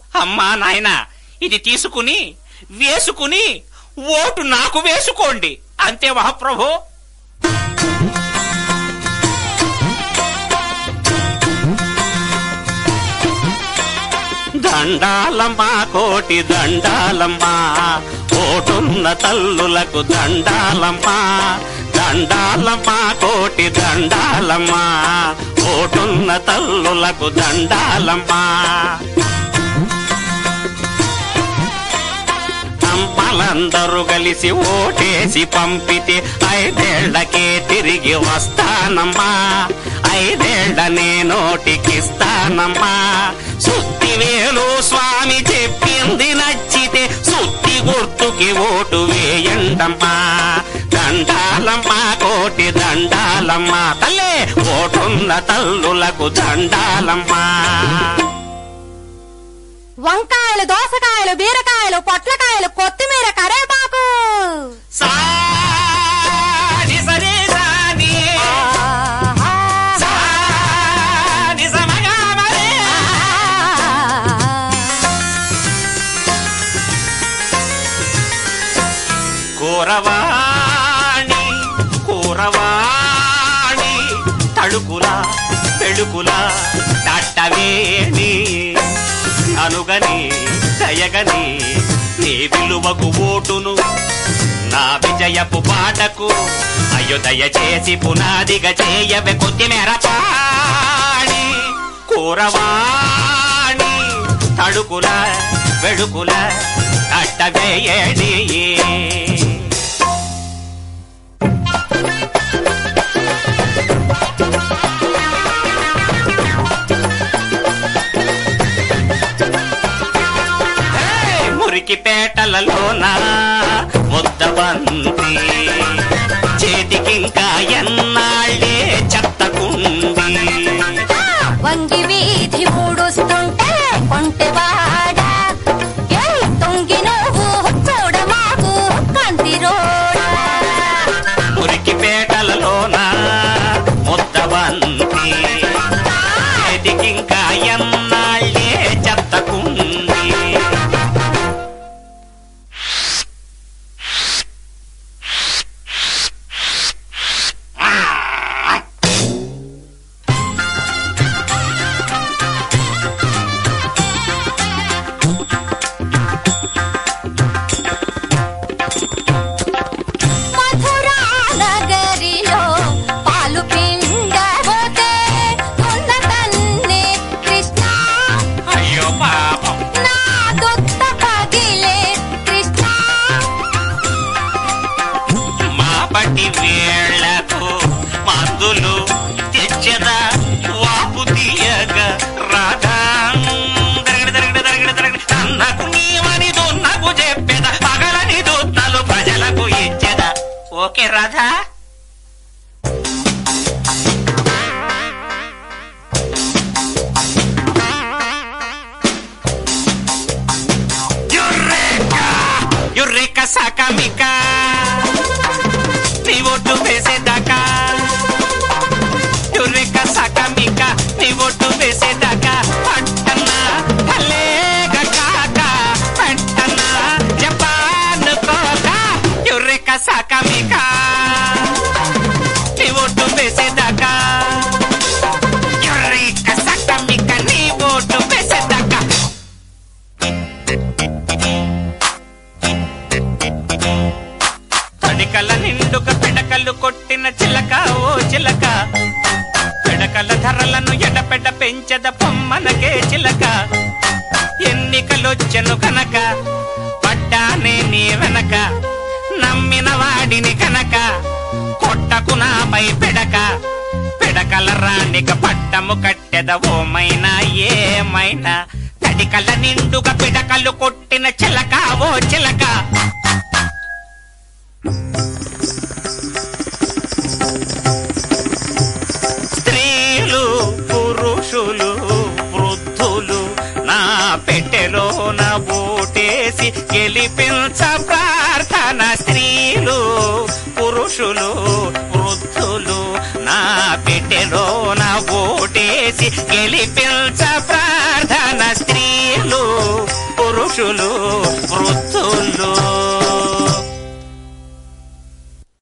అమ్మా నాయనా ఇది తీసుకుని వేసుకుని ఓటు నాకు వేసుకోండి అంతే మహాప్రభు దండాలమ్మా కోటి దండాలమ్మా ఓటున్న తల్లులకు దండాలమ్మా దండాలమ్మా కోటి దండాలమ్మా ఓటున్న తల్లులకు దండాలమ్మా అమ్మలందరూ కలిసి ఓటేసి పంపితే ఐదేళ్లకే తిరిగి వస్తానమ్మా ఐదేళ్లనే నోటికిస్తానమ్మా సుత్తి వేలు స్వామి చెప్పింది నచ్చితే సుత్తి గుర్తుకి ఓటు వేయండమ్మా దండాలమ్మా కోటి దండాలమ్మా తల్లే ఓటున్న తల్లులకు దండాలమ్మా వంకాయలు దోసకాయలు బీరకాయలు పొట్లకాయలు కొత్తిమీర కరేపాకు సాని సని సాని సాని సమగా మరే. కూరవాణి కూరవాణి తడుకుల పెడుకుల తట్టవేణి అనుగని దయగని నీ విలువకు ఓటును నా విజయపు పాటకు అయ్యో దయచేసి పునాదిగా చేయవే కొద్దిమేర పాడి కూరవాణి తడుకుల వెడుకుల అట్టవేయడి మురికి పేటలలోన ముద్దబంతి చేతికింకా ఎన్నాళ్ళే చెత్తకుంది వంగి వీధి ఊడుస్తుంటే కొంటెవాడ ఏయ్ తొంగి నువ్వు చూడ మాకు కంటి రోడా మురికి పేటలలోన ముద్దబంతి చేతికింకా ఎన్నాళ్ళే చెత్తకుంది మధురా నగరిలో పాలు పిండబోతే ఉన్న తన్నే కృష్ణ అయ్యో పాపం నా దొత్త పగిలే కృష్ణ మా పట్టి వేళ్లకు మందులు తెచ్చదా వాపు తీయగ రాధా దరగడ దరగడ దరగడ దరగడ అన్నకు నీవని దున్నకు చెప్పేద పగలని దుత్తలు ప్రజలకు ఇచ్చేదా ఓకే రాధా యుర్రేకా యుర్రేకా సాకామికా నీ ఓటు వేసేదాకా యుర్రేకా సాకామికా నీ ఓటు వేసేదాకా పట్టణ భలేగ కాక పట్టణ జపాన్ కోక యుర్రేకా సాకామికా నీ ఓటు వేసేదాకా యుర్రేకా సాకామికా నీ ఓటు వేసేదాకా తడికల నిండుక పిడకలు కొట్టిన చిలక ఓ చిలక పిడకల ధరలను ఎడపెడ పెంచద పొమ్మనకే చిలక ఎన్నికలొచ్చెను కనుక పడ్డానే నీ వెనక నమ్మిన వాడిని కనుక కొట్టకు నాపై పిడక పిడకల రాణిక పట్టము కట్టెద ఓమైనా ఏమైనా తడికల నిండుగా పిడకలు కొట్టిన చిలక ఓ చిలక స్త్రీలు పురుషులు వృద్ధులు నా పెట్టెలోన ఓటేసి గెలిపించ ప్రార్థన స్త్రీలు పురుషులు వృద్ధులు నా పెట్టెలోన ఓటేసి గెలిపించ ప్రార్థన స్త్రీలు ఋషులు వృద్ధులు